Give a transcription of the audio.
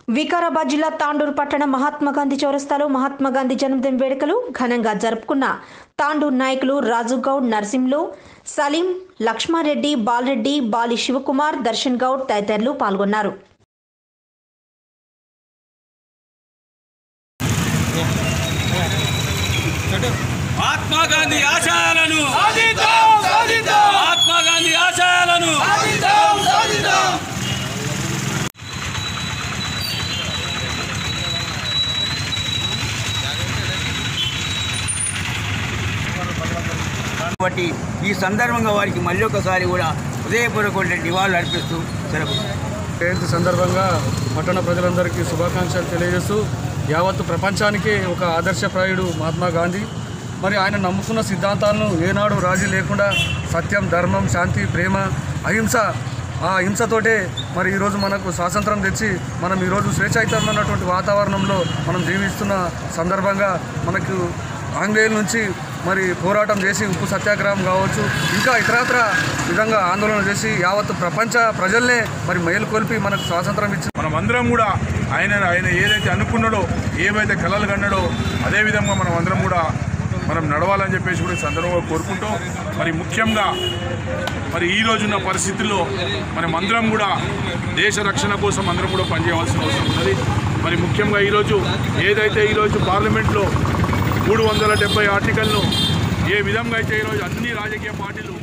వికారాబాద్ జిల్లా తాండూరు పట్టణ మహాత్మా గాంధీ చౌరస్తాలో మహాత్మా గాంధీ జన్మదిన వేడుకలు ఘనంగా జరుపుకున్న తాండూరు నాయకులు రాజుగౌడ్ నర్సింలు సలీం లక్ష్మారెడ్డి బాలరెడ్డి బాలి శివకుమార్ దర్శన్ గౌడ్ తదితరులు పాల్గొన్నారు మహాత్మా గాంధీ ఆశయాలను సాధిద్దాం సాధిద్దాం మహాత్మా గాంధీ ఆశయాలను సాధిద్దాం సాధిద్దాం కాబట్టి ఈ సందర్భంగా వారికి మళ్ళీ ఒకసారి కూడా హృదయపూర్వక నివాళులు అర్పిస్తూ సెలవు జయంతి సందర్భంగా పట్టణ ప్రజలందరికీ శుభాకాంక్షలు తెలియజేస్తూ యావత్తు ప్రపంచానికి ఒక ఆదర్శప్రాయుడు మహాత్మా గాంధీ మరి ఆయన నమ్ముకున్న సిద్ధాంతాలను ఏనాడు రాజీ లేకుండా సత్యం ధర్మం శాంతి ప్రేమ అహింస ఆ హింసతోటే మరి ఈరోజు మనకు స్వాతంత్రం తెచ్చి మనం ఈరోజు స్వేచ్ఛాయుతమైనటువంటి వాతావరణంలో మనం జీవిస్తున్న సందర్భంగా మనకు ఆంగ్లేయుల నుంచి మరి పోరాటం చేసి ఉప్పు సత్యాగ్రహం కావచ్చు ఇంకా ఇతరత్ర విధంగా ఆందోళన చేసి యావత్తు ప్రపంచ ప్రజల్నే మరి మేలుకొల్పి మనకు స్వాతంత్రం ఇచ్చి మనమందరం కూడా ఆయన ఆయన ఏదైతే అనుకున్నాడో ఏవైతే కలలు కన్నాడో అదే విధంగా మనం అందరం కూడా మనం నడవాలని చెప్పేసి కూడా ఈ సందర్భంగా కోరుకుంటూ మరి ముఖ్యంగా మరి ఈ రోజున్న పరిస్థితుల్లో మనం అందరం కూడా దేశ రక్షణ కోసం అందరం కూడా పనిచేయవలసిన అవసరం ఉన్నది మరి ముఖ్యంగా ఈరోజు ఏదైతే ఈరోజు పార్లమెంట్లో మూడు వందల డెబ్బై ఆర్టికల్ను ఏ విధంగా అయితే ఈరోజు అన్ని రాజకీయ పార్టీలు